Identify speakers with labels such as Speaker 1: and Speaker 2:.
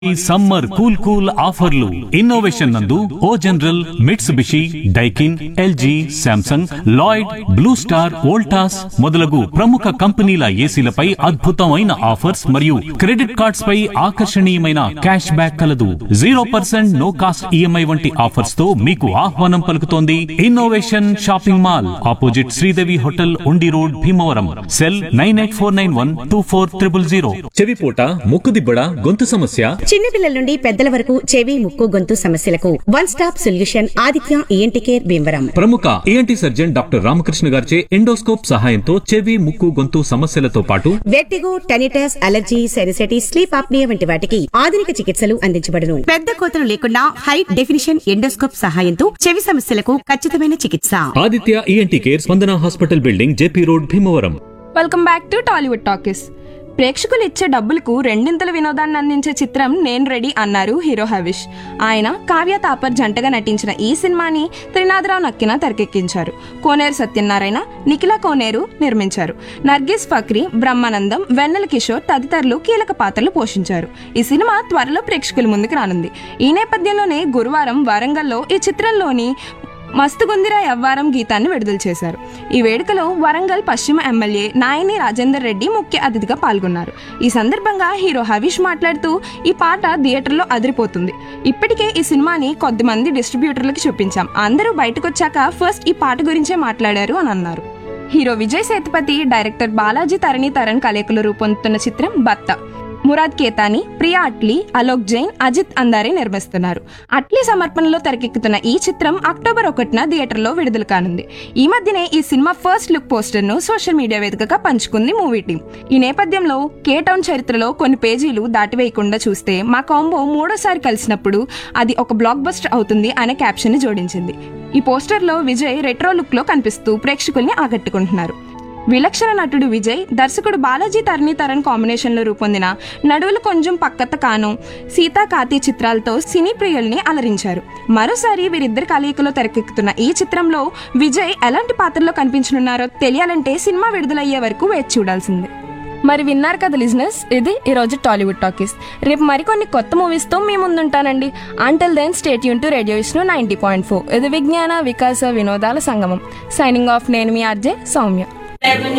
Speaker 1: ఈ summer cool cool ఆఫర్లు Innovation నందు O General Mitsubishi Daikin LG Samsung Lloyd Blue Star Voltas మొదలగు ప్రముఖ కంపెనీల ఏసీలపై అద్భుతమైన ఆఫర్స్ మరియు క్రెడిట్ కార్డ్స్ పై ఆకర్షణీయమైన క్యాష్ బ్యాక్ కలదు zero percent no cost EMI వంటి ఆఫర్స్ తో మీకు ఆహ్వానం పలుకుతోంది Innovation shopping mall opposite Sridevi hotel Undi road Bhimavaram cell nine eight four nine one two four triple zero చెవిపోట ముక్కుదిబ్బడ గొంతు సమస్య
Speaker 2: చిన్నపిల్లల నుండి పెద్దల వరకు చెవి ముక్కు గొంతు సమస్యలకు one stop solution Aditya ENT care Bhimavaram
Speaker 1: ప్రముఖ ఏఎన్టీ సర్జన్ డాక్టర్ రామకృష్ణ గారిచే ఎండోస్కోప్ సహాయంతో చెవి ముక్కు గొంతు సమస్యలతో పాటు
Speaker 2: vertigo tinnitus allergy sinusitis sleep apnoea వంటి వాటికి ఆధునిక చికిత్సలు అందించబడును పెద్ద కోతలు లేకుండా హై డెఫినిషన్ ఎండోస్కోప్ సహాయంతో చెవి సమస్యలకు ఖచ్చితమైన చికిత్స
Speaker 1: Aditya ENT care Spandana hospital building JP road Bhimavaram
Speaker 3: welcome back to Tollywood talkies ప్రేక్షకులు ఇచ్చే డబ్బులకు రెండింతల వినోదాన్ని అందించే చిత్రం నేను రెడీ అన్నారు హీరో హవిష్ ఆయన కావ్య తాపర్ జంటగా నటించిన ఈ సినిమాని త్రినాథరావు నక్కిన తెరకెక్కించారు కోనేరు సత్యనారాయణ నిఖిల కోనేరు నిర్మించారు నర్గిస్ ఫక్రీ బ్రహ్మానందం వెన్నెల కిషోర్ తదితరులు కీలక పాత్రలు పోషించారు ఈ సినిమా త్వరలో ప్రేక్షకుల ముందుకు రానుంది ఈ నేపథ్యంలోనే గురువారం వరంగల్లో ఈ చిత్రంలోని మస్తుగుందిరా యవ్వారం గీతాన్ని విడుదల చేశారు ఈ వేడుకలో వరంగల్ పశ్చిమ ఎమ్మెల్యే నాయని రాజేందర్ రెడ్డి ముఖ్య అతిథిగా పాల్గొన్నారు ఈ సందర్భంగా హీరో హరీష్ మాట్లాడుతూ ఈ పాట థియేటర్లో అదిరిపోతుంది ఇప్పటికే ఈ సినిమాని కొద్దిమంది డిస్ట్రిబ్యూటర్లకు చూపించాం అందరూ బయటకు వచ్చాక ఫస్ట్ ఈ పాట గురించే మాట్లాడారు అని అన్నారు హీరో విజయ్ సేతుపతి డైరెక్టర్ బాలాజీ తరణి తరణ్ కలయికలు రూపొందుతున్న చిత్రం బత్త మురాద్ కేతాని ప్రియా అట్లీ అలోక్ జైన్ అజిత్ అందారే నిర్మిస్తున్నారు అట్లీ సమర్పణలో తెరకెక్కుతున్న ఈ చిత్రం అక్టోబర్ ఒకటిన థియేటర్లో విడుదల కానుంది ఈ మధ్యనే ఈ సినిమా ఫస్ట్ లుక్ పోస్టర్ ను సోషల్ మీడియా వేదికగా పంచుకుంది మూవీ టీం ఈ నేపథ్యంలో కే టౌన్ చరిత్రలో కొన్ని పేజీలు దాటివేయకుండా చూస్తే మా కాంబో మూడోసారి కలిసినప్పుడు అది ఒక బ్లాక్ బస్టర్ అవుతుంది అనే క్యాప్షన్ ని జోడించింది ఈ పోస్టర్లో విజయ్ రెట్రో లుక్ లో కనిపిస్తూ ప్రేక్షకుల్ని ఆకట్టుకుంటున్నారు విలక్షణ నటుడు విజయ్ దర్శకుడు బాలాజీ తరణి తరణ్ కాంబినేషన్ లో రూపొందిన నడువులు కొంచెం పక్కత కాను సీతా కాతి చిత్రాలతో సినీ ప్రియుల్ని అలరించారు మరోసారి వీరిద్దరి కలయికలో తెరకెక్కుతున్న ఈ చిత్రంలో విజయ్ ఎలాంటి పాత్రలో కనిపించనున్నారో తెలియాలంటే సినిమా విడుదలయ్యే వరకు వేచి చూడాల్సిందే మరి విన్నారు కదా లిజినెస్ ఇది ఈరోజు టాలీవుడ్ టాకీస్ రేపు మరికొన్ని కొత్త మూవీస్తో మీ ముందుంటానండి అంటల్ దెన్ స్టేట్ యూన్ to radio Vishnu ninety point four ఇది విజ్ఞాన వికాస వినోదాల సంగమం సైనింగ్ ఆఫ్ నేను మీ ఆర్జే సౌమ్య